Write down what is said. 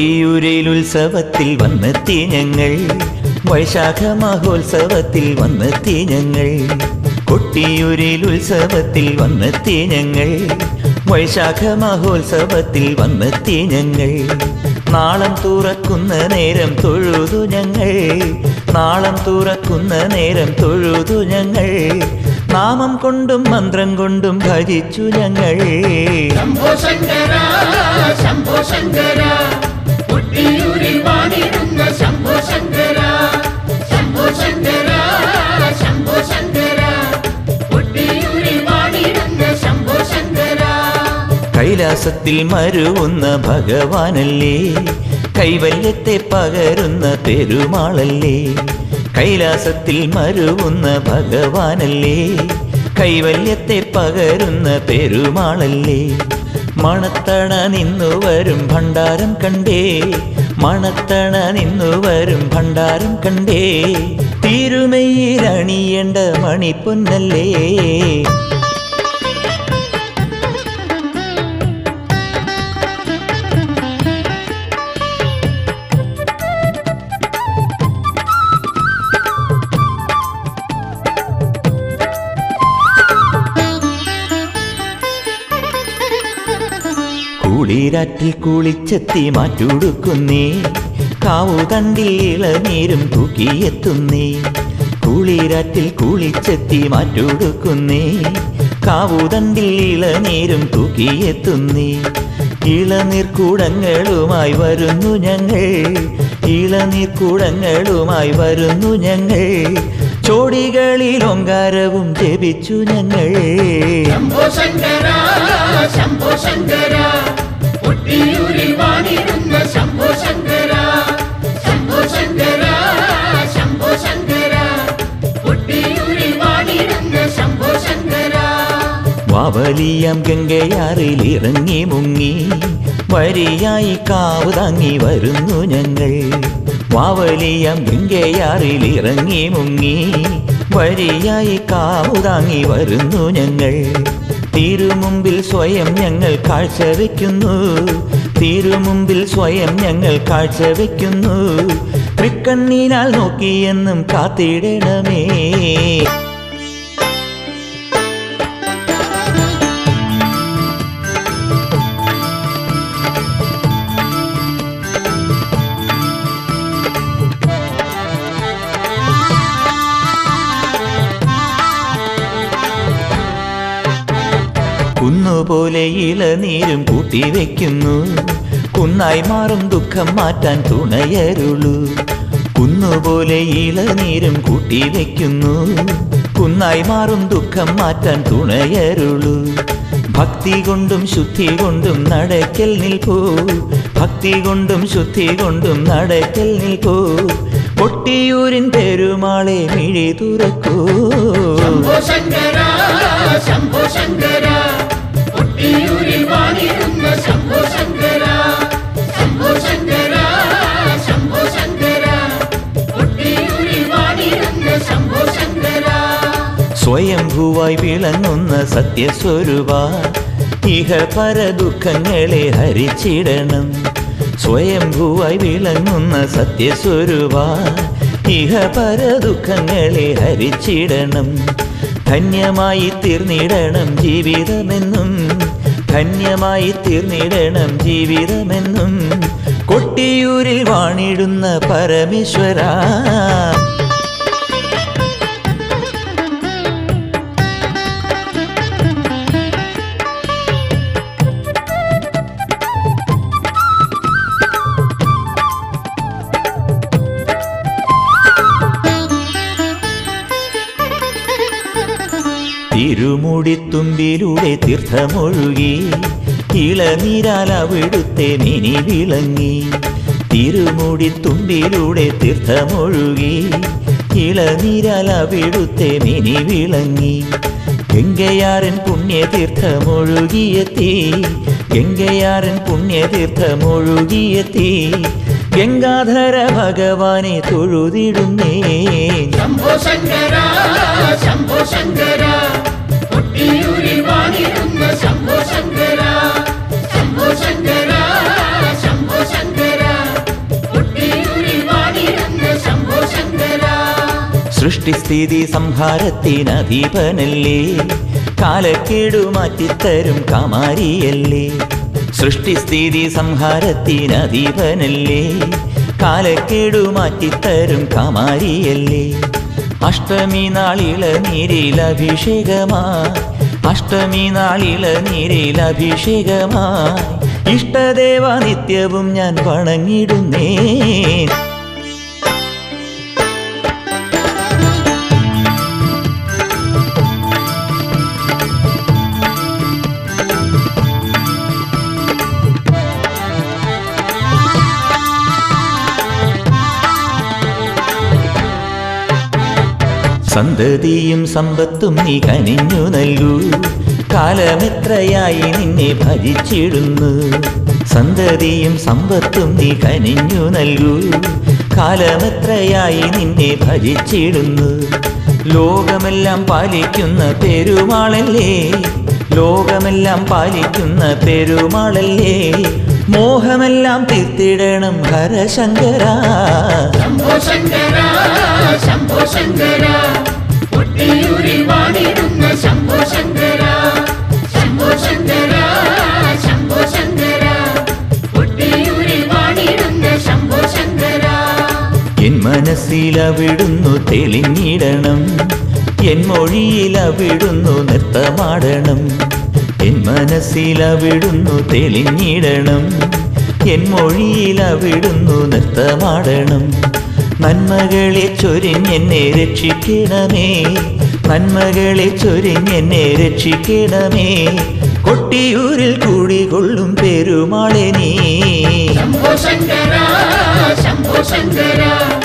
കൊട്ടിയൂരിൽ ഉത്സവത്തിൽ വന്നെത്തി ഞങ്ങൾ വൈശാഖ മഹോത്സവത്തിൽ വന്നെത്തി ഞങ്ങൾ കൊട്ടിയൂരിൽ ഉത്സവത്തിൽ വന്നെത്തി ഞങ്ങൾ വൈശാഖ മഹോത്സവത്തിൽ വന്നെത്തി ഞങ്ങൾ നാളം തുറക്കുന്ന നേരം തൊഴുതു ഞങ്ങൾ നാളം തുറക്കുന്ന നേരം തൊഴുതു ഞങ്ങൾ നാമം കൊണ്ടും മന്ത്രം കൊണ്ടും ഭജിച്ചു ഞങ്ങൾ ശംഭോ ശങ്കര ശംഭോ ശങ്കര കൊട്ടിയൂരിൽ വാണിടുന്ന ശംഭോ ശങ്കര ശംഭോ ശങ്കര ശംഭോ ശങ്കര കൊട്ടിയൂരിൽ വാണിടുന്ന ശംഭോ ശങ്കര കൈലാസത്തിൽ മരുവുന്ന ഭഗവാനല്ലേ കൈവല്യത്തെ പകരുന്ന പെരുമാളല്ലേ കൈലാസത്തിൽ മരുവുന്ന ഭഗവാനല്ലേ കൈവല്യത്തെ പകരുന്ന പെരുമാളല്ലേ മണത്തണ നിന്നു വരും ഭണ്ഡാരം കണ്ടേ മണത്തണ നിന്നു വരും ഭണ്ഡാരം കണ്ടേ തിരുമയിലണിയേണ്ട മണിപ്പൊന്നല്ലേ കൂളിരാറ്റിൽ കുളിച്ചെത്തി മാറ്റുടുക്കുന്നേ കാവു തണ്ടിൽ ഇളനീരും തൂക്കിയെത്തുന്നേ കൂളിരാറ്റിൽ കുളിച്ചെത്തി മാറ്റുടുക്കുന്നേ കാവു തണ്ടിൽ ഇളനീരും തൂക്കിയെത്തുന്നേ ഇളനീർക്കൂടങ്ങളുമായി വരുന്നു ഞങ്ങൾ ഇളനീർക്കൂടങ്ങളുമായി വരുന്നു ഞങ്ങൾ ചോടികളിൽ ഓങ്കാരവും ജപിച്ചു ഞങ്ങൾ ശംഭോ ശങ്കര ശംഭോ ശങ്കര കൊട്ടിയൂരിൽ വാണിടുന്ന ശംഭോ ശങ്കര ശംഭോ ശങ്കര ശംഭോ ശങ്കര കൊട്ടിയൂരിൽ വാണിടുന്ന ശംഭോ ശങ്കര വാവലിയം ഗംഗയാറിൽ ഇറങ്ങി മുങ്ങി വരിയായി കാവ് താങ്ങി വരുന്നു ഞങ്ങൾ വാവലിയം ഗംഗയാറിൽ ഇറങ്ങി മുങ്ങി വരിയായി കാവ് താങ്ങി വരുന്നു ഞങ്ങൾ തിരുമുമ്പിൽ സ്വയം ഞങ്ങൾ കാഴ്ചവെക്കുന്നു തിരുമുമ്പിൽ സ്വയം ഞങ്ങൾ കാഴ്ചവെക്കുന്നു തൃക്കണ്ണീനാൽ നോക്കിയെന്നും കാത്തിടണമേ കുന്നുപോലെ ഇളനീരും കൂട്ടിവെക്കുന്നു കുന്നായി മാറും ദുഃഖം മാറ്റാൻ തുണയരുളൂ കുന്നുപോലെ ഇളനീരും കൂട്ടിവെക്കുന്നു കുന്നായി മാറും ദുഃഖം മാറ്റാൻ തുണയരുളൂ ഭക്തി കൊണ്ടും ശുദ്ധി കൊണ്ടും നടക്കൽ നിൽക്കൂ ഭക്തി കൊണ്ടും ശുദ്ധി കൊണ്ടും നടക്കൽ നിൽക്കൂ കൊട്ടിയൂരിൻ പെരുമാളെ മിഴി തുറക്കൂ ശംഭോ ശങ്കര ശംഭോ ശങ്കര കൊട്ടിയൂരിൽ വാണിടുന്ന ശംഭോ ശങ്കര ശംഭോ ശങ്കര ശംഭോ ശങ്കര കൊട്ടിയൂരിൽ വാണിടുന്ന ശംഭോ ശങ്കര സ്വയംഭൂവായി വിളങ്ങുന്ന സത്യസ്വരൂപ ഇഹ പര ദുഃഖങ്ങളെ ഹരിച്ചിടണം സ്വയംഭൂവായി വിളങ്ങുന്ന സത്യസ്വരൂപ ഇഹ പര ദുഃഖങ്ങളെ ഹരിച്ചിടണം ധന്യമായി തീർന്നിടണം ജീവിതമെന്നും ധന്യമായി തീർന്നിടണം ജീവിതമെന്നും കൊട്ടിയൂരിൽ വാണിടുന്ന പരമേശ്വര തിരുമുടിത്തുമ്പിലൂടെ തീർത്ഥമൊഴുകി ഇളനീരാൽ അവിടുത്തെ മിനി വിളങ്ങി തിരുമുടിത്തുമ്പിലൂടെ തീർത്ഥമൊഴുകി ഇളനീരാൽ അവിടുത്തെ മിനി വിളങ്ങി ഗംഗയാരൻ പുണ്യതീർത്ഥമൊഴുകിയെത്തി ഗംഗയാരൻ പുണ്യതീർത്ഥമൊഴുകിയെത്തി ഗംഗാധര ഭഗവാനെ തൊഴുതിടുന്നേ ശംഭോ ശങ്കര ശംഭോ ശങ്കര കൊട്ടിയൂരിൽ വാണിടുന്ന ശംഭോ ശങ്കര ശംഭോ ശങ്കര ശംഭോ ശങ്കര സൃഷ്ടിസ്ഥിതി സംഹാരത്തിനധീപനല്ലേ കാലക്കേടു മാറ്റിത്തരും കാമാരിയല്ലേ സൃഷ്ടിസ്ഥിതി സംഹാരത്തിനധീപനല്ലേ കാലക്കേടു മാറ്റിത്തരും കാമാരിയല്ലേ അഷ്ടമി നാളിള നീരിലഭിഷേകമായി അഷ്ടമി നാളിള നീരിലഭിഷേകമായി ഇഷ്ടദേവ നിത്യവും ഞാൻ വണങ്ങിടുന്നേ സന്തതിയും സമ്പത്തും നീ കനിഞ്ഞു നൽകൂ കാലമെത്രയായി നിന്നെ ഭജിച്ചിടുന്നു സന്തതിയും സമ്പത്തും നീ കനിഞ്ഞു നൽകൂ കാലമെത്രയായി നിന്നെ ഭജിച്ചിടുന്നു ലോകമെല്ലാം പാലിക്കുന്ന പെരുമാളല്ലേ ലോകമെല്ലാം പാലിക്കുന്ന പെരുമാളല്ലേ മോഹമെല്ലാം തീർത്തിടണം ഹരശങ്കരാ ശംഭോ ശങ്കര ശംഭോ ശങ്കര കൊട്ടിയൂരിൽ വാണിടുന്ന ശംഭോ ശങ്കര ശംഭോ ശങ്കര ശംഭോ ശങ്കര കൊട്ടിയൂരിൽ വാണിടുന്ന ശംഭോ ശങ്കര എൻ മനസ്സിലവിടുന്നു തെളിഞ്ഞിടണം എൻ മൊഴിയിലവിടുന്നു നൃത്തമാടണം എൻ മനസ്സിലവിടുന്നു തെളിഞ്ഞിടണം എൻ മൊഴിയിലവിടുന്നു നൃത്തമാടണം നന്മകളെ ചൊരിഞ്ഞെന്നെ രക്ഷിക്കണമേ നന്മകളെ ചൊരിഞ്ഞെന്നെ രക്ഷിക്കണമേ കൊട്ടിയൂരിൽ കൂടികൊള്ളും പെരുമാളെ നീ ശംഭോ ശങ്കര ശംഭോ ശങ്കര